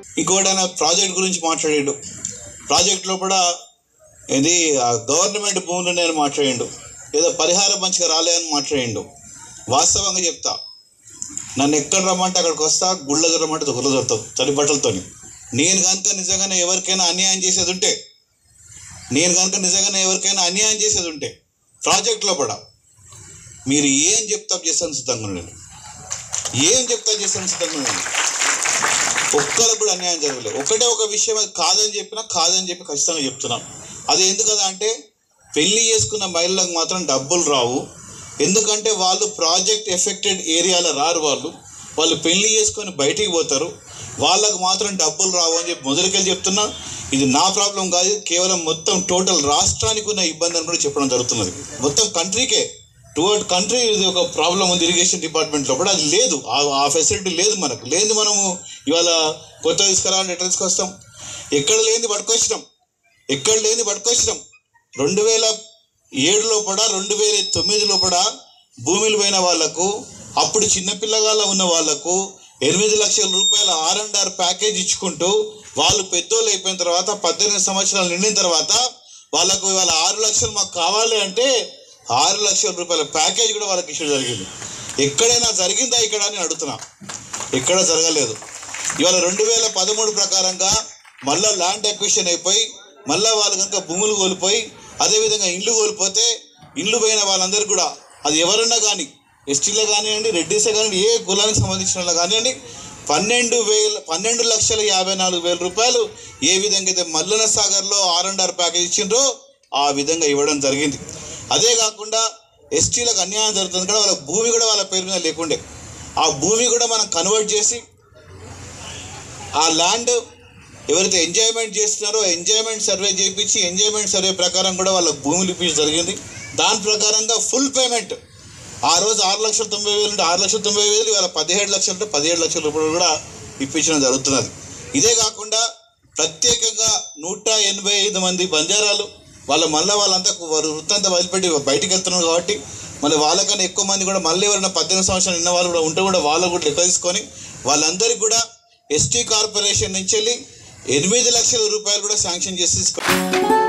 ఇంకోటి ఆయన ప్రాజెక్ట్ గురించి మాట్లాడాడు ప్రాజెక్ట్లో కూడా ఇది గవర్నమెంట్ భూములు నేను మాట్లాడిండు ఏదో పరిహారం మంచిగా రాలేదని మాట్లాడిండు వాస్తవంగా చెప్తా నన్ను ఎక్కడ రమ్మంటే అక్కడికి వస్తా గుళ్ళ రమ్మంటే గుర్ర దొరుకుతావు తడి బట్టలతోని నేను కనుక నిజంగానే ఎవరికైనా అన్యాయం చేసేది ఉంటే నేను కనుక నిజంగానే ఎవరికైనా అన్యాయం చేసేది ఉంటే ప్రాజెక్ట్లో కూడా మీరు ఏం చెప్తా చేస్తాను సిద్ధంగా ఉండండి ఏం చెప్తా చేస్తాను సిద్ధంగా ఉండండి ఒక్కరికి కూడా అన్యాయం జరగలేదు ఒకటే ఒక విషయం అది కాదని చెప్పినా కాదని చెప్పి ఖచ్చితంగా చెప్తున్నాం అది ఎందుకు కదా అంటే పెళ్లి చేసుకున్న మహిళలకు మాత్రం డబ్బులు రావు ఎందుకంటే వాళ్ళు ప్రాజెక్ట్ ఎఫెక్టెడ్ ఏరియాలో రారు వాళ్ళు వాళ్ళు పెళ్లి చేసుకొని బయటికి పోతారు వాళ్ళకు మాత్రం డబ్బులు రావు అని చెప్పి మొదటికెళ్ళి చెప్తున్నా ఇది నా ప్రాబ్లం కాదు ఇది కేవలం మొత్తం టోటల్ రాష్ట్రానికి ఉన్న ఇబ్బంది అని కూడా చెప్పడం జరుగుతున్నది మొత్తం కంట్రీకే టువర్డ్ కంట్రీ ఇది ఒక ప్రాబ్లం ఉంది ఇరిగేషన్ డిపార్ట్మెంట్లో కూడా అది లేదు ఆ- ఆ ఫెసిలిటీ లేదు మనకు లేదు మనము ఇవాళ కొత్త తీసుకురావాలంటే ఎట్లా తీసుకొస్తాం ఎక్కడ లేనిది పట్టుకొచ్చినాం ఎక్కడ లేనిది పట్టుకొచ్చినాం రెండు వేల ఏడులో కూడా రెండు వేల తొమ్మిదిలో కూడా భూమిలు పోయిన వాళ్లకు అప్పుడు చిన్నపిల్లగాళ్ళ ఉన్న వాళ్లకు ఎనిమిది లక్షల రూపాయల ఆర్ అండ్ ఆర్ ప్యాకేజ్ ఇచ్చుకుంటూ వాళ్ళు పెద్దోళ్ళు అయిపోయిన తర్వాత పద్దెనిమిది సంవత్సరాలు నిండిన తర్వాత వాళ్ళకు ఇవాళ ఆరు లక్షలు మాకు కావాలి అంటే ఆరు లక్షల రూపాయల ప్యాకేజ్ కూడా వాళ్ళకి ఇచ్చడం జరిగింది ఎక్కడైనా జరిగిందా ఇక్కడ అని అడుగుతున్నా ఎక్కడ జరగలేదు ఇవాళ రెండు వేల పదమూడు ప్రకారంగా మళ్ళా ల్యాండ్ అక్విషన్ అయిపోయి మళ్ళా వాళ్ళు కనుక భూములు కోల్పోయి అదేవిధంగా ఇండ్లు కోల్పోతే ఇండ్లు పోయిన వాళ్ళందరూ కూడా అది ఎవరన్నా కానీ ఎస్టీలో కానివ్వండి రెడ్డిసే కానివ్వండి ఏ కులానికి సంబంధించిన వాళ్ళు కానివ్వండి పన్నెండు వేల పన్నెండు లక్షల యాభై నాలుగు వేల రూపాయలు ఏ విధంగా అయితే మల్లన సాగర్లో ఆర్ అండ్ ఆర్ ప్యాకేజ్ ఇచ్చిండ్రో ఆ విధంగా ఇవ్వడం జరిగింది అదే కాకుండా ఎస్టీలకు అన్యాయం జరుగుతుంది కూడా వాళ్ళ భూమి కూడా వాళ్ళ పేరు మీద లేకుండే ఆ భూమి కూడా మనం కన్వర్ట్ చేసి ఆ ల్యాండ్ ఎవరైతే ఎంజాయ్మెంట్ చేస్తున్నారో ఎంజాయ్మెంట్ సర్వే చేయించి ఎంజాయ్మెంట్ సర్వే ప్రకారం కూడా వాళ్ళకి భూములు ఇప్పించడం జరిగింది దాని ప్రకారంగా ఫుల్ పేమెంట్ ఆ రోజు ఆరు లక్షల తొంభై వేలు ఉంటే ఆరు లక్షల తొంభై వేలు ఇవాళ పదిహేడు లక్షలు ఉంటే పదిహేడు లక్షల రూపాయలు కూడా ఇప్పించడం జరుగుతున్నది ఇదే కాకుండా ప్రత్యేకంగా నూట ఎనభై ఐదు మంది బంజారాలు వాళ్ళ మళ్ళీ వాళ్ళంతా వారు వృత్తంతా వదిలిపెట్టి బయటికి వెళ్తున్నారు కాబట్టి మళ్ళీ వాళ్ళకన్నా ఎక్కువ మంది కూడా మళ్ళీ ఎవరైనా పద్దెనిమిది సంవత్సరాలు ఉన్న వాళ్ళు కూడా ఉంటే కూడా వాళ్ళు కూడా లెక్క తీసుకొని వాళ్ళందరికీ కూడా ఎస్టీ కార్పొరేషన్ నుంచి వెళ్ళి ఎనిమిది లక్షల రూపాయలు కూడా శాంక్షన్ చేసి తీసుకో